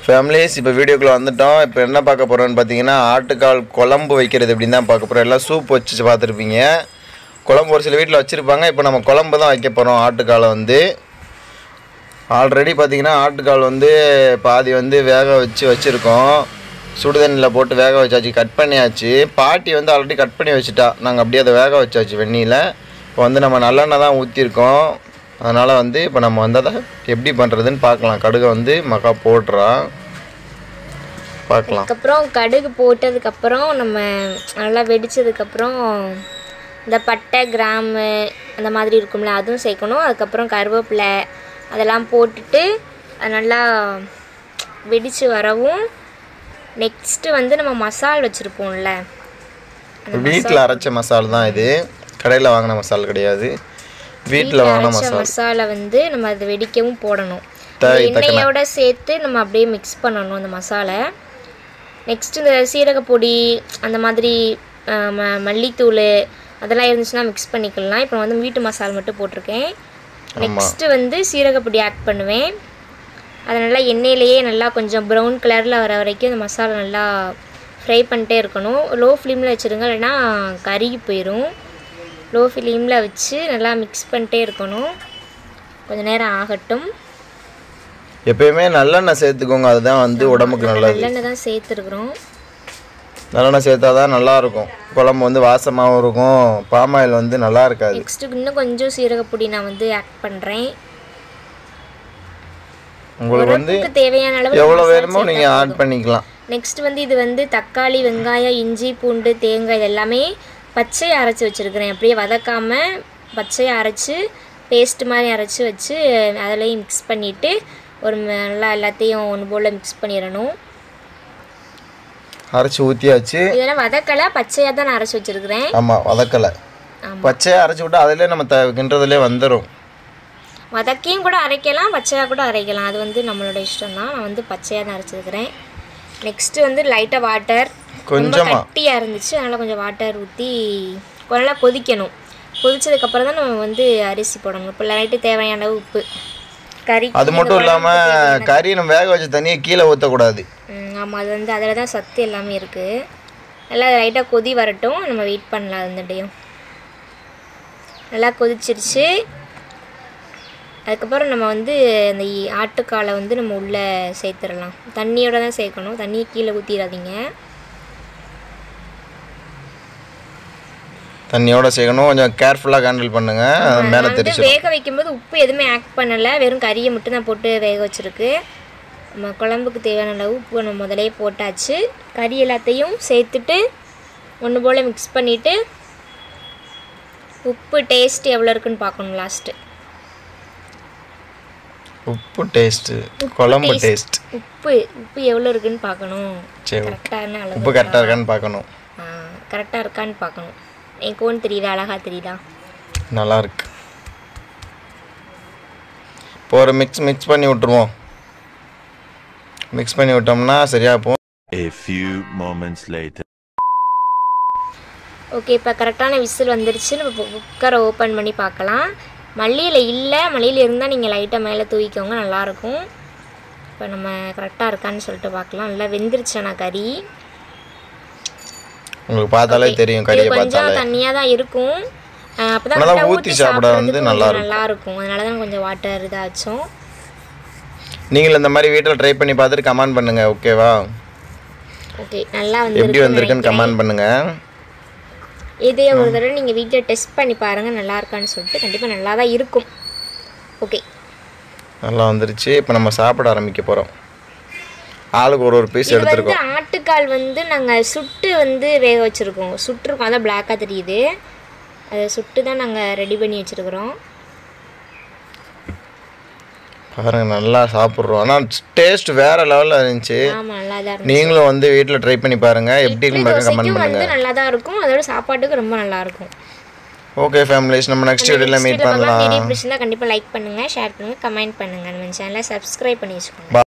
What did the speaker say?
Families இப்போ வீடியோக்குள்ளே வந்துட்டோம் இப்போ என்ன பார்க்க போகிறோம்னு பார்த்தீங்கன்னா ஆட்டுக்கால் குழம்பு வைக்கிறது எப்படின்னு தான் பார்க்க போகிறோம் எல்லாம் சூப் வச்சு பார்த்துருப்பீங்க குழம்பு ஒரு சில வீட்டில் வச்சுருப்பாங்க இப்போ நம்ம குழம்பு தான் வைக்க போகிறோம் ஆட்டுக்காலை வந்து ஆல்ரெடி பார்த்தீங்கன்னா ஆட்டுக்கால் வந்து பாதி வந்து வேக வச்சு வச்சுருக்கோம் சுடுதண்ணியில் போட்டு வேக வச்சாச்சு கட் பண்ணியாச்சு பாட்டி வந்து ஆல்ரெடி கட் பண்ணி வச்சுட்டா நாங்கள் அப்படியே அதை வேக வச்சாச்சு வெந்நியில் இப்போ வந்து நம்ம நல்லெண்ணெய் தான் ஊற்றிருக்கோம் அதனால் வந்து இப்போ நம்ம வந்து அதை எப்படி பண்ணுறதுன்னு பார்க்கலாம் கடுகை வந்து மகா போடுறா பார்க்கலாம் அதுக்கப்புறம் கடுகு போட்டதுக்கப்புறம் நம்ம நல்லா வெடிச்சதுக்கப்புறம் இந்த பட்டை கிராம்பு அந்த மாதிரி இருக்கும்ல அதுவும் சேர்க்கணும் அதுக்கப்புறம் கருவேப்பிலை அதெல்லாம் போட்டுட்டு அது நல்லா வெடித்து வரவும் நெக்ஸ்ட்டு வந்து நம்ம மசால் வச்சுருப்போம்ல வீட்டில் அரைச்ச மசால் தான் இது கடையில் வாங்கின மசால் கிடையாது வீட்டில் வாங்கின அரைச்ச மசால் மசாலா வந்து நம்ம அதை வெடிக்கவும் போடணும் தேவை இந்த எண்ணெயோட சேர்த்து நம்ம அப்படியே மிக்ஸ் பண்ணணும் அந்த மசாலை நெக்ஸ்ட் இந்த சீரகப்பொடி அந்த மாதிரி அஹ், ம மல்லித்தூள் அதெல்லாம் இருந்துச்சுன்னா மிக்ஸ் பண்ணிக்கலாம் இப்போ வந்து வீட்டு மசாலா மட்டும் போட்டிருக்கேன் நெக்ஸ்ட்டு வந்து சீரகப்பொடி ஆட் பண்ணுவேன் அதை நல்லா எண்ணெயிலேயே நல்லா கொஞ்சம் ப்ரௌன் கலரில் வர வரைக்கும் அந்த மசாலா நல்லா ஃப்ரை பண்ணிட்டே இருக்கணும் லோ ஃப்ளேமில் வச்சுருங்க இல்லைன்னா கருகி போயிடும் லோ ஃப்ளேமில் வச்சு நல்லா மிக்ஸ் பண்ணிட்டே இருக்கணும் கொஞ்ச நேரம் ஆகட்டும் எப்பயுமே நல்லெண்ணெய் சேர்த்துக்கோங்க அதுதான் வந்து உடம்புக்கு நல்லது நல்லெண்ணெய் தான் சேர்த்துருக்குறோம் நல்லெண்ணெய் சேர்த்தா தான் நல்லா இருக்கும் குழம்பு வந்து வாசமாகவும் இருக்கும் பாமாயில் வந்து நல்லா இருக்காது நெக்ஸ்ட்டு இன்னும் கொஞ்சம் சீரகப்பொடி நான் வந்து ஆட் பண்ணுறேன் உங்களுக்கு வந்து உப்புக்கு தேவையான அளவு எவ்வளோ வேணுமோ நீங்கள் ஆட் பண்ணிக்கலாம் நெக்ஸ்ட் வந்து இது வந்து தக்காளி வெங்காயம் இஞ்சி பூண்டு தேங்காய் இது எல்லாமே பச்சையை அரைச்சி வச்சுருக்கிறேன் அப்படியே வதக்காமல் பச்சையை அரைச்சி பேஸ்ட் மாதிரி அரைச்சி வச்சு அதுலேயும் மிக்ஸ் பண்ணிவிட்டு ஒரு ம- நல்லா எல்லாத்தையும் ஒன்று போல் மிக்ஸ் பண்ணிடணும் அரைச்சி ஊற்றியாச்சு இதெல்லாம் வதக்கலை பச்சையாக தான் நான் அரைச்சி வச்சுருக்கிறேன் ஆமாம் வதக்கலை பச்சையாக அரைச்சி விட்டா அதிலே நம்ம த கிண்டுறதுலே வந்துடும் வதக்கியும் கூட அரைக்கலாம் பச்சையாக கூட அரைக்கலாம் அது வந்து நம்மளோட இஷ்டம் தான் நான் வந்து பச்சையாக தான் அரைச்சிருக்கிறேன் நெக்ஸ்ட்டு வந்து லைட்டாக வாட்டர் ரொம்ப கொஞ்சமா கட்டியாக இருந்துச்சு அதனால் கொஞ்சம் வாட்டர் ஊற்றி நல்லா கொதிக்கணும் கொதிச்சதுக்கப்புறம் தான் நம்ம வந்து அரிசி போடணும் இப்போ லைட்டு தேவையான அளவு உப்பு கறி அது மட்டும் இல்லாமல் கறி நம்ம வேக வச்ச தண்ணியை கீழே ஊற்றக்கூடாது ஆமாம் அது வந்து அதில் தான் சத்து எல்லாமே இருக்குது நல்லா லைட்டாக கொதி வரட்டும் நம்ம வெயிட் பண்ணலாம் அந்த நல்லா கொதிச்சிருச்சு அதுக்கப்புறம் நம்ம வந்து அந்த இ- ஆட்டுக்காலை வந்து நம்ம உள்ளே சேர்த்துடலாம் தண்ணியோட தான் சேர்க்கணும் தண்ணியை கீழே ஊற்றிடாதீங்க தண்ணியோட சேர்க்கணும் கொஞ்சம் கேர்ஃபுல்லாக ஹேண்டில் பண்ணுங்கள் அது மேலே வந்து தெரிச்சிடும் வேக வைக்கும்போது உப்பு எதுவுமே ஆட் பண்ணலை வெறும் கறியை மட்டும் தான் போட்டு வேக வச்சிருக்கு நம்ம குழம்புக்கு தேவையான அளவு உப்பு நம்ம முதலே போட்டாச்சு கறி எல்லாத்தையும் சேர்த்துட்டு ஒன்று போல் மிக்ஸ் பண்ணிவிட்டு உப்பு டேஸ்ட் எவ்வளோ இருக்குன்னு பார்க்கணும் லாஸ்ட்டு உப்பு டேஸ்ட்டு குழம்பு டேஸ்ட் உப்பு உப்பு எவ்வளோ இருக்குன்னு பார்க்கணும் சரி கரெக்டான அளவு உப்பு கரெக்டாக இருக்கான்னு பார்க்கணும் கரெக்டாக இருக்கான்னு பார்க்கணும் என் கோன் தெரியுதா அழகா தெரியுதா நல்லா இருக்கு இப்போ ஒரு மிக்ஸ் மிக்ஸ் பண்ணி விட்டுருவோம் மிக்ஸ் பண்ணி விட்டோம்னா சரியாக போகும் A few moments later. Okay இப்போ கரெக்டான விசில் வந்துருச்சு நம்ம இப்போ குக்கரை ஓப்பன் பண்ணி பார்க்கலாம் மல்லியில் இல்லை மல்லியில் இருந்தால் நீங்கள் லைட்டாக மேலே தூவிக்கோங்க நல்லாயிருக்கும் இப்போ நம்ம கரெக்டாக இருக்கான்னு சொல்லிட்டு பார்க்கலாம் நல்லா வெந்துருச்சு நான் கறி உங்களுக்கு பார்த்தாலே தெரியும் இது கறியை கொஞ்சம் பார்த்தாலே தண்ணியாக தான் இருக்கும் அப்போ தான் நல்லா ஊற்றி ஊத்தி சாப்பிட வந்து சாப்பிட்றதுக்கு நல்லா கொஞ்சம் நல்லா இருக்கும் அதனால தான் கொஞ்சம் வாட்டர் இதாச்சும் நீங்கள் இந்த மாதிரி வீட்டில் ட்ரை பண்ணி பார்த்துட்டு கமெண்ட் பண்ணுங்கள் ஓகேவா ஓகே நல்லா எப்படி வந்து வந்திருக்குன்னு கமெண்ட் பண்ணுங்கள் இதே ஒரு தடவை நீங்கள் வீட்டில் டெஸ்ட் பண்ணி பாருங்கள் நல்லா இருக்கான்னு சொல்லிட்டு கண்டிப்பாக நல்லா தான் இருக்கும் ஓகே நல்லா வந்துருச்சு இப்போ நம்ம சாப்பிட ஆரம்பிக்க போகிறோம் ஆளுக்கு ஒரு ஒரு பீஸ் இது வந்து எடுத்துருக்கோம் ஆட்டுக்கால் வந்து நாங்கள் சுட்டு வந்து வேக வச்சுருக்கோம் சுட்டிருக்கோம் அதான் பிளாக்காக தெரியுது அதை சுட்டு தான் நாங்கள் ரெடி பண்ணி வச்சுருக்குறோம் பாருங்க நல்லா சாப்பிட்றோம் ஆனால் டேஸ்ட் வேற லெவலில் இருந்துச்சு ஆமாம் நல்லா தான் இருக்கும் நீங்களும் வந்து வீட்டில் ட்ரை பண்ணி பாருங்கள் எப்படி இட்லி இருக்கு கமெண்ட் தோசைக்கும் பண்ணுங்கள் வந்து நல்லா தான் இருக்கும் அதோட சாப்பாட்டுக்கு ரொம்ப நல்லா இருக்கும் ஓகே ஃபேமிலிஸ் நம்ம நெக்ஸ்ட் வீடியோவில் மீட் பண்ணலாம் வீடியோ பிடிச்சிருந்தா கண்டிப்பாக லைக் பண்ணுங்கள் ஷேர் பண்ணுங்கள் கமெண்ட் பண்ணுங்கள் நம்ம சேனலை சப்ஸ்கிரைப் பண்ணி வச்சுக்கோங்க